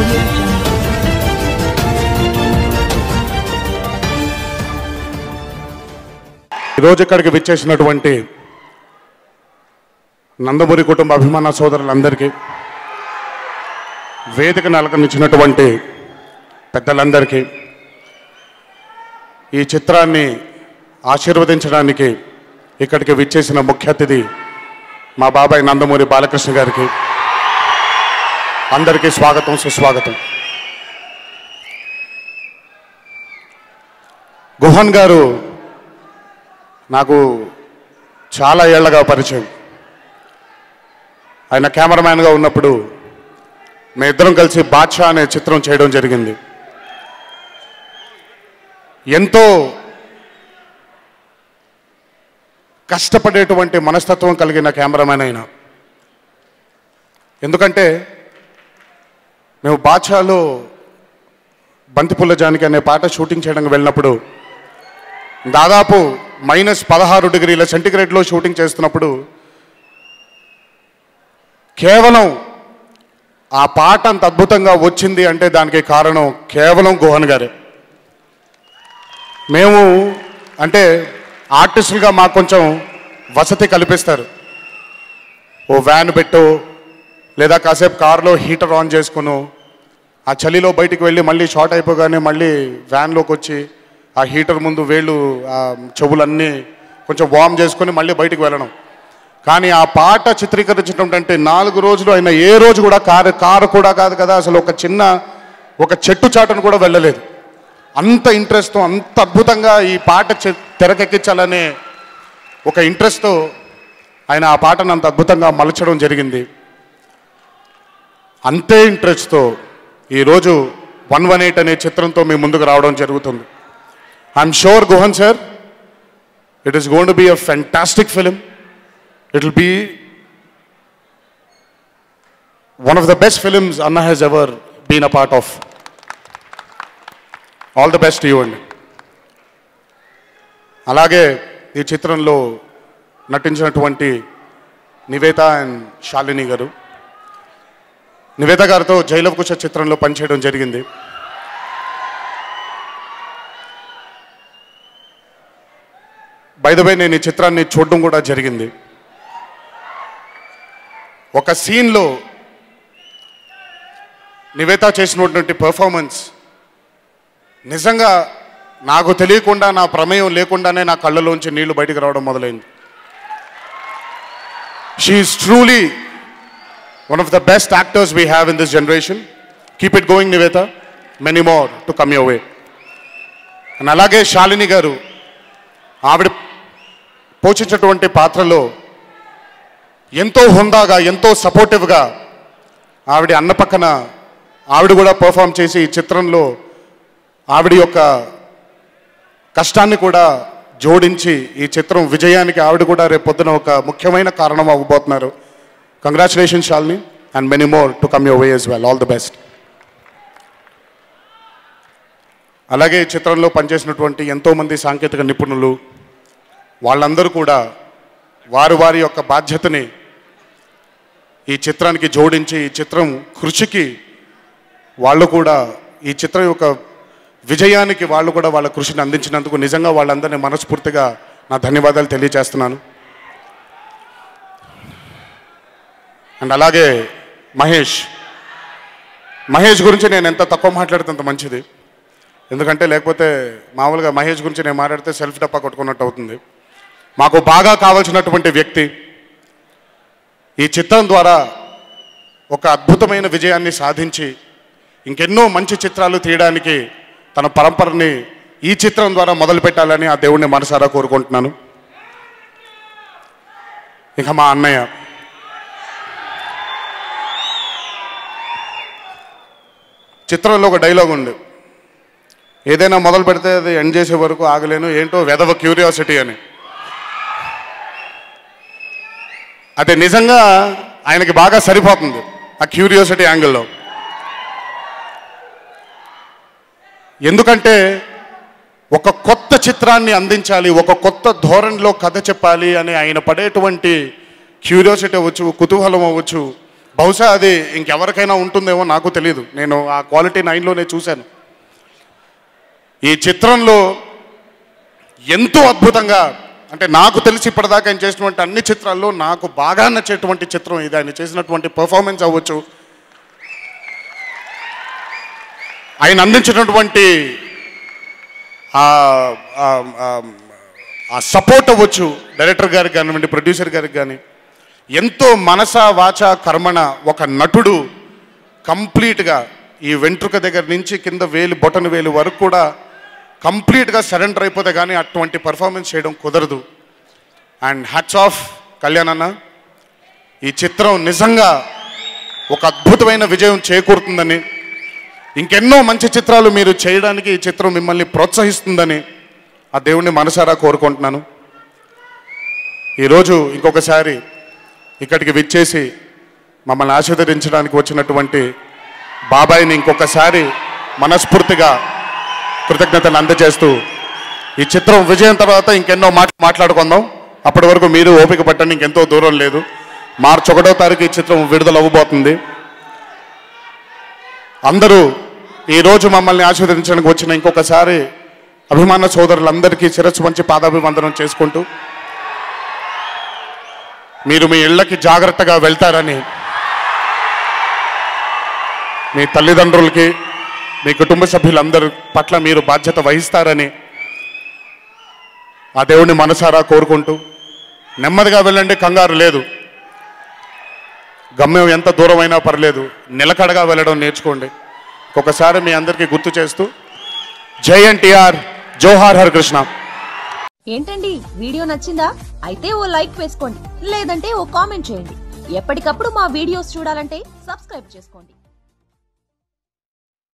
audio jungle. ఈరోజు ఇక్కడికి విచ్చేసినటువంటి నందమూరి కుటుంబ అభిమాన సోదరులందరికీ వేదికను అలంకరించినటువంటి పెద్దలందరికీ ఈ చిత్రాన్ని ఆశీర్వదించడానికి ఇక్కడికి విచ్చేసిన ముఖ్య అతిథి మా బాబాయ్ నందమూరి బాలకృష్ణ గారికి అందరికీ స్వాగతం సుస్వాగతం గుహన్ గారు నాకు చాలా ఏళ్లగా పరిచయం ఆయన కెమెరామ్యాన్గా ఉన్నప్పుడు మేము ఇద్దరం కలిసి బాద్షా అనే చిత్రం చేయడం జరిగింది ఎంతో కష్టపడేటువంటి మనస్తత్వం కలిగిన కెమెరామ్యాన్ అయినా ఎందుకంటే మేము బాద్షాలో బంతిపుల్ల జానికి అనే పాట షూటింగ్ చేయడానికి వెళ్ళినప్పుడు దాదాపు మైనస్ పదహారు డిగ్రీల సెంటిగ్రేడ్లో షూటింగ్ చేస్తున్నప్పుడు కేవలం ఆ పాట అంత అద్భుతంగా వచ్చింది అంటే దానికి కారణం కేవలం గుహన్ గారే మేము అంటే ఆర్టిస్టులుగా మాకు కొంచెం వసతి కల్పిస్తారు ఓ వ్యాన్ పెట్టు లేదా కాసేపు కారులో హీటర్ ఆన్ చేసుకును ఆ చలిలో బయటికి వెళ్ళి మళ్ళీ షార్ట్ అయిపోగానే మళ్ళీ వ్యాన్లోకి వచ్చి ఆ హీటర్ ముందు వేళ్ళు ఆ చెవులన్నీ కొంచెం వార్మ్ చేసుకొని మళ్ళీ బయటికి వెళ్ళడం కానీ ఆ పాట చిత్రీకరించినటువంటి నాలుగు రోజులు అయిన ఏ రోజు కూడా కారు కారు కూడా కాదు కదా అసలు ఒక చిన్న ఒక చెట్టు చాటును కూడా వెళ్ళలేదు అంత ఇంట్రెస్ట్తో అంత అద్భుతంగా ఈ పాట చె- తెరకెక్కించాలనే ఒక ఇంట్రెస్ట్తో ఆయన ఆ పాటను అంత అద్భుతంగా మలచడం జరిగింది అంతే ఇంట్రెస్ట్తో ఈరోజు వన్ వన్ ఎయిట్ అనే చిత్రంతో మీ ముందుకు రావడం జరుగుతుంది I'm sure Guhan sir it is gonna be a fantastic film it will be one of the best films అన్న has ever been a part of all the best you అండి అలాగే ఈ చిత్రంలో నటించినటువంటి నివేత అండ్ శాలిని గారు నివేత గారితో జైలవకుశ చిత్రంలో పనిచేయడం జరిగింది బై నేను ఈ చిత్రాన్ని చూడడం కూడా జరిగింది ఒక సీన్లో నివేత చేసినటువంటి పర్ఫార్మెన్స్ నిజంగా నాకు తెలియకుండా నా ప్రమేయం లేకుండానే నా కళ్ళలోంచి నీళ్లు బయటకు రావడం మొదలైంది she's truly one of the best actors we have in this generation keep it going Nivetha many more to come your way and అలాగే శాలిని గారు ఆవిడ పోషించినటువంటి పాత్రలో ఎంతో హుందాగా ఎంతో సపోర్టివ్గా ఆవిడ అన్న పక్కన ఆవిడ కూడా పర్ఫామ్ చేసి ఈ చిత్రంలో ఆవిడ యొక్క కష్టాన్ని కూడా జోడించి ఈ చిత్రం విజయానికి ఆవిడ కూడా రేపు పొద్దున ఒక ముఖ్యమైన కారణం అవ్వబోతున్నారు congratulation Shalini and many more to come your way as well all the best అలాగే ఈ చిత్రంలో పనిచేసినటువంటి ఎంతోమంది సాంకేతిక నిపుణులు వాళ్ళందరూ కూడా వారి వారి యొక్క బాధ్యతని ఈ చిత్రానికి జోడించి ఈ చిత్రం కృషికి వాళ్ళు కూడా ఈ చిత్రం యొక్క విజయానికి వాళ్ళు కూడా వాళ్ళ కృషిని అందించినందుకు నిజంగా వాళ్ళందరినీ మనస్ఫూర్తిగా నా ధన్యవాదాలు తెలియజేస్తున్నాను అండ్ అలాగే మహేష్ మహేష్ గురించి నేను ఎంత తక్కువ మాట్లాడితే అంత మంచిది ఎందుకంటే లేకపోతే మామూలుగా మహేష్ గురించి నేను మాట్లాడితే సెల్ఫ్ డప్పా కొట్టుకున్నట్టు అవుతుంది మాకు బాగా కావాల్సినటువంటి వ్యక్తి ఈ చిత్రం ద్వారా ఒక అద్భుతమైన విజయాన్ని సాధించి ఇంకెన్నో మంచి చిత్రాలు తీయడానికి తన పరంపరని ఈ చిత్రం ద్వారా మొదలు పెట్టాలని ఆ దేవుణ్ణి మనసారా కోరుకుంటున్నాను ఇక మా అన్నయ్య చిత్రంలో ఒక డైలాగ్ ఉంది ఏదైనా మొదలు పెడితే అది ఎండ్ చేసే వరకు ఆగలేను ఏంటో వెదవ క్యూరియాసిటీ అని అది నిజంగా ఆయనకి బాగా సరిపోతుంది ఆ క్యూరియాసిటీ యాంగిల్లో ఎందుకంటే ఒక కొత్త చిత్రాన్ని అందించాలి ఒక కొత్త ధోరణిలో కథ చెప్పాలి అని ఆయన పడేటువంటి క్యూరియాసిటీ అవ్వచ్చు కుతూహలం అవ్వచ్చు బహుశా అది ఇంకెవరికైనా ఉంటుందేమో నాకు తెలియదు నేను ఆ క్వాలిటీ నైన్లోనే చూశాను ఈ చిత్రంలో ఎంతో అద్భుతంగా అంటే నాకు తెలిసి ఇప్పటిదాకా ఆయన చేసినటువంటి అన్ని చిత్రాల్లో నాకు బాగా నచ్చేటువంటి చిత్రం ఇది ఆయన చేసినటువంటి పర్ఫార్మెన్స్ అవ్వచ్చు ఆయన అందించినటువంటి ఆ- ఆ- ఆ- ఆ సపోర్ట్ అవ్వచ్చు డైరెక్టర్ గారికి కానివ్వండి ప్రొడ్యూసర్ గారికి కానీ ఎంతో మనస వాచ కర్మణ ఒక నటుడు కంప్లీట్గా ఈ వెంట్రుక దగ్గర నుంచి కింద వేలు బొటన వేలు వరకు కూడా కంప్లీట్గా సరెండర్ అయిపోతే కానీ అటువంటి పర్ఫార్మెన్స్ చేయడం కుదరదు అండ్ హ్యాట్స్ ఆఫ్ కళ్యాణ్ అన్న ఈ చిత్రం నిజంగా ఒక అద్భుతమైన విజయం చేకూరుతుందని ఇంకెన్నో మంచి చిత్రాలు మీరు చేయడానికి ఈ చిత్రం మిమ్మల్ని ప్రోత్సహిస్తుందని ఆ దేవుణ్ణి మనసారా కోరుకుంటున్నాను ఈరోజు ఇంకొకసారి ఇక్కడికి విచ్చేసి మమ్మల్ని ఆశీర్వదించడానికి వచ్చినటువంటి బాబాయిని ఇంకొకసారి మనస్ఫూర్తిగా కృతజ్ఞతలు అందజేస్తూ ఈ చిత్రం విజయం తర్వాత ఇంకెన్నో మాట మాట్లాడుకుందాం అప్పటి వరకు మీరు ఓపిక పట్టండి ఇంకెంతో దూరం లేదు మార్చి ఒకటో తారీఖు ఈ చిత్రం విడుదల అవ్వబోతుంది అందరూ ఈరోజు మమ్మల్ని ఆశీర్వదించడానికి వచ్చిన ఇంకొకసారి అభిమాన సోదరులందరికీ శిరస్సు మంచి పాదాభివందనం చేసుకుంటూ మీరు మీ ఇళ్ళకి జాగ్రత్తగా వెళ్తారని మీ తల్లిదండ్రులకి మీ కుటుంబ సభ్యులందరి పట్ల మీరు బాధ్యత వహిస్తారని ఆ దేవుని మనసారా కోరుకుంటూ నెమ్మదిగా వెళ్ళండి కంగారు లేదు గమ్యం ఎంత దూరమైనా పర్లేదు నిలకడగా వెళ్ళడం నేర్చుకోండి ఒకసారి మీ అందరికీ గుర్తు చేస్తూ జై ఎన్టీఆర్ జోహార్ హర్ కృష్ణ ఏంటండి వీడియో నచ్చిందా అయితే ఓ లైక్ వేసుకోండి లేదంటే ఓ కామెంట్ చేయండి ఎప్పటికప్పుడు మా వీడియోస్ చూడాలంటే సబ్స్క్రైబ్ చేసుకోండి